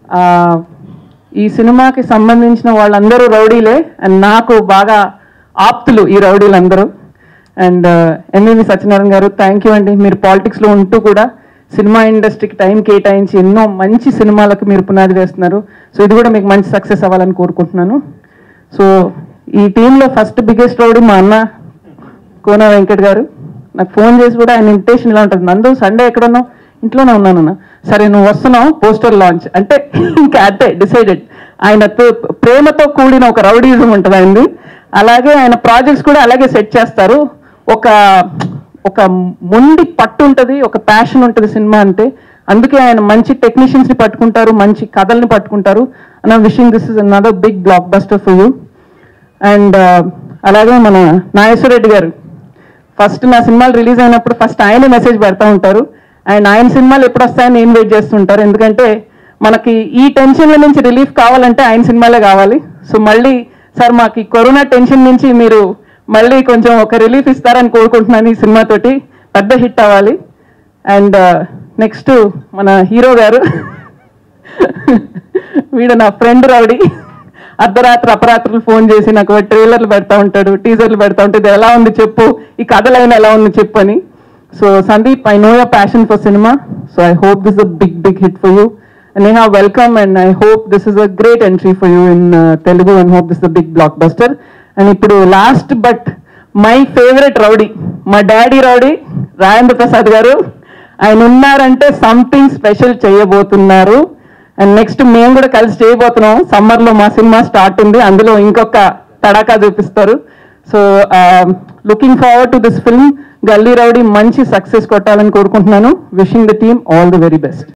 ఆ, ఈ సినిమాకి సంబంధించిన వాళ్ళందరూ రౌడీలే అండ్ నాకు బాగా ఆప్తులు ఈ రౌడీలందరూ అండ్ ఎంవివి సత్యనారాయణ గారు థ్యాంక్ యూ అండి మీరు పాలిటిక్స్లో ఉంటూ కూడా సినిమా ఇండస్ట్రీకి టైం కేటాయించి ఎన్నో మంచి సినిమాలకు మీరు పునాది వేస్తున్నారు సో ఇది కూడా మీకు మంచి సక్సెస్ అవ్వాలని కోరుకుంటున్నాను సో ఈ టీంలో ఫస్ట్ బిగ్గెస్ట్ రౌడీ మా అన్న కోన వెంకట్ గారు నాకు ఫోన్ చేసి కూడా ఆయన ఇన్విటేషన్ ఇలా ఉంటుంది నందు సండే ఎక్కడ ఉన్నావు ఇంట్లోనే ఉన్నానన్న సరే నువ్వు వస్తున్నావు పోస్టర్ లాంచ్ అంటే ఇంకా అంతే డిసైడెడ్ ఆయన తో- ప్రేమతో కూడిన ఒక రౌడీజం ఉంటుంది ఆయనది అలాగే ఆయన ప్రాజెక్ట్స్ కూడా అలాగే సెట్ చేస్తారు ఒక ఒక మొండి పట్టు ఉంటుంది ఒక ప్యాషన్ ఉంటుంది సినిమా అంటే అందుకే ఆయన మంచి టెక్నీషియన్స్ ని పట్టుకుంటారు మంచి కథల్ని పట్టుకుంటారు and wishing this is another big blockbuster for you and అలాగే మన నాగేశ్వర రెడ్డి గారు ఫస్ట్ నా సినిమాలు రిలీజ్ అయినప్పుడు ఫస్ట్ ఆయన మెసేజ్ పెడతా ఉంటారు అండ్ ఆయన సినిమాలు ఎప్పుడు వస్తాయని నేను వెయిట్ చేస్తుంటారు ఎందుకంటే మనకి ఈ టెన్షన్ల నుంచి రిలీఫ్ కావాలంటే ఆయన సినిమాలే కావాలి సో మళ్ళీ సార్ మాకు ఈ కరోనా టెన్షన్ నుంచి మీరు మళ్ళీ కొంచెం ఒక రిలీఫ్ ఇస్తారని కోరుకుంటున్నాను ఈ సినిమాతోటి పెద్ద హిట్ అవ్వాలి అండ్ నెక్స్ట్ మన హీరో గారు వీడు నా ఫ్రెండ్ రౌడీ అర్ధరాత్రి అపరాత్రులు ఫోన్ చేసి నాకు ట్రైలర్లు పెడతా ఉంటాడు టీజర్లు పెడతా ఉంటాడు "ఇది ఎలా ఉంది చెప్పు ఈ కథ లైన్ ఎలా ఉంది చెప్పు అని so Sandeep I know your passion for cinema so I hope this a big big hit for you and I have welcome and I hope this is a great entry for you in Telugu and hope this the big blockbuster and ఇప్పుడు last but my favourite rowdy మా daddy rowdy Rajendra Prasad garu ఆయన ఉన్నారంటే something special చేయబోతున్నారు and next మేము కూడా కలిసి చేయబోతున్నాం summer లో మా సినిమా స్టార్ట్ ఉంది అందులో ఇంకొక తడాకా చూపిస్తారు so looking forward to this film Gully rowdy మంచి సక్సెస్ కొట్టాలని కోరుకుంటున్నాను wishing the team all the very best